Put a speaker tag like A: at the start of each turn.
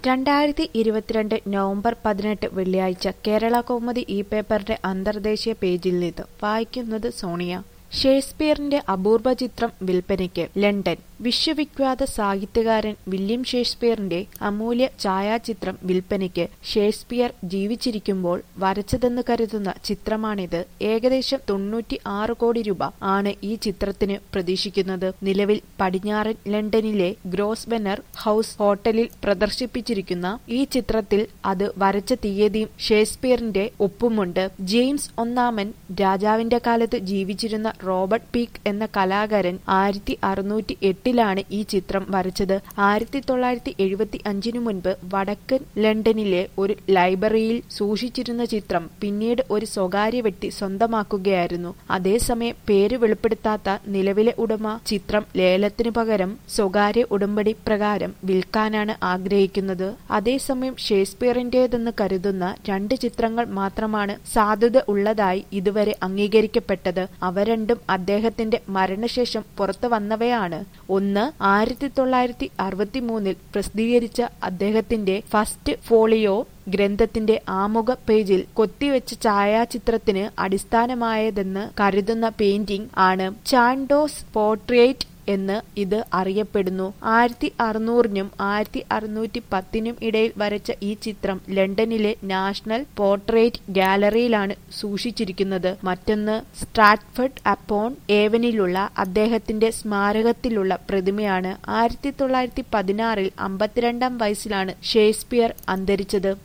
A: രണ്ടായിരത്തി ഇരുപത്തിരണ്ട് നവംബർ പതിനെട്ട് വെള്ളിയാഴ്ച കേരള കൗമുദി ഈ പേപ്പറിന്റെ അന്തർദേശീയ പേജിൽ നിന്ന് വായിക്കുന്നത് സോണിയ ഷേക്സ്പിയറിന്റെ അപൂർവ ചിത്രം വിൽപ്പനയ്ക്ക് ലണ്ടൻ വിശ്വവിഖ്യാത സാഹിത്യകാരൻ വില്യം ഷേക്സ്പിയറിന്റെ അമൂല്യ ഛായാചിത്രം വിൽപ്പനയ്ക്ക് ഷേക്സ്പിയർ ജീവിച്ചിരിക്കുമ്പോൾ വരച്ചതെന്ന് കരുതുന്ന ചിത്രമാണിത് ഏകദേശം തൊണ്ണൂറ്റി ആറ് കോടി രൂപ ആണ് ഈ ചിത്രത്തിന് പ്രതീക്ഷിക്കുന്നത് നിലവിൽ പടിഞ്ഞാറൻ ലണ്ടനിലെ ഗ്രോസ്ബെനർ ഹൌസ് ഹോട്ടലിൽ പ്രദർശിപ്പിച്ചിരിക്കുന്ന ഈ ചിത്രത്തിൽ അത് വരച്ച തീയതിയും ഷേക്സ്പിയറിന്റെ ഒപ്പുമുണ്ട് ജെയിംസ് ഒന്നാമൻ രാജാവിന്റെ കാലത്ത് ജീവിച്ചിരുന്ന റോബർട്ട് പീക്ക് എന്ന കലാകാരൻ ആയിരത്തി അറുന്നൂറ്റി എട്ടിലാണ് ഈ ചിത്രം വരച്ചത് ആയിരത്തി തൊള്ളായിരത്തി എഴുപത്തി അഞ്ചിനു മുൻപ് വടക്കൻ ലണ്ടനിലെ ഒരു ലൈബ്രറിയിൽ സൂക്ഷിച്ചിരുന്ന ചിത്രം പിന്നീട് ഒരു സ്വകാര്യ വ്യക്തി സ്വന്തമാക്കുകയായിരുന്നു അതേസമയം പേര് വെളിപ്പെടുത്താത്ത നിലവിലെ ഉടമ ചിത്രം ലേലത്തിനു പകരം സ്വകാര്യ ഉടമ്പടി പ്രകാരം വിൽക്കാനാണ് ആഗ്രഹിക്കുന്നത് അതേസമയം ഷേക്സ്പിയറിന്റേതെന്ന് കരുതുന്ന രണ്ട് ചിത്രങ്ങൾ മാത്രമാണ് സാധുത ഉള്ളതായി ഇതുവരെ അംഗീകരിക്കപ്പെട്ടത് അവ രണ്ടും അദ്ദേഹത്തിന്റെ മരണശേഷം പുറത്തു വന്നവയാണ് ഒന്ന് ആയിരത്തി തൊള്ളായിരത്തി അറുപത്തി മൂന്നിൽ പ്രസിദ്ധീകരിച്ച അദ്ദേഹത്തിന്റെ ഫസ്റ്റ് ഫോളിയോ ഗ്രന്ഥത്തിന്റെ ആമുഖ പേജിൽ കൊത്തിവെച്ച ഛായാചിത്രത്തിന് അടിസ്ഥാനമായതെന്ന് കരുതുന്ന പെയിന്റിംഗ് ആണ് ചാൻഡോസ് പോർട്രേറ്റ് എന്ന് ഇത് അറിയപ്പെടുന്നു ആയിരത്തി അറുന്നൂറിനും ആയിരത്തി അറുന്നൂറ്റി പത്തിനും ഇടയിൽ വരച്ച ഈ ചിത്രം ലണ്ടനിലെ നാഷണൽ പോർട്രേറ്റ് ഗാലറിയിലാണ് സൂക്ഷിച്ചിരിക്കുന്നത് മറ്റൊന്ന് സ്ട്രാറ്റ്ഫർഡ് അപ്പോൺ ഏവനിലുള്ള അദ്ദേഹത്തിന്റെ സ്മാരകത്തിലുള്ള പ്രതിമയാണ് ആയിരത്തി തൊള്ളായിരത്തി പതിനാറിൽ അമ്പത്തിരണ്ടാം വയസ്സിലാണ് ഷേക്സ്പിയർ അന്തരിച്ചത്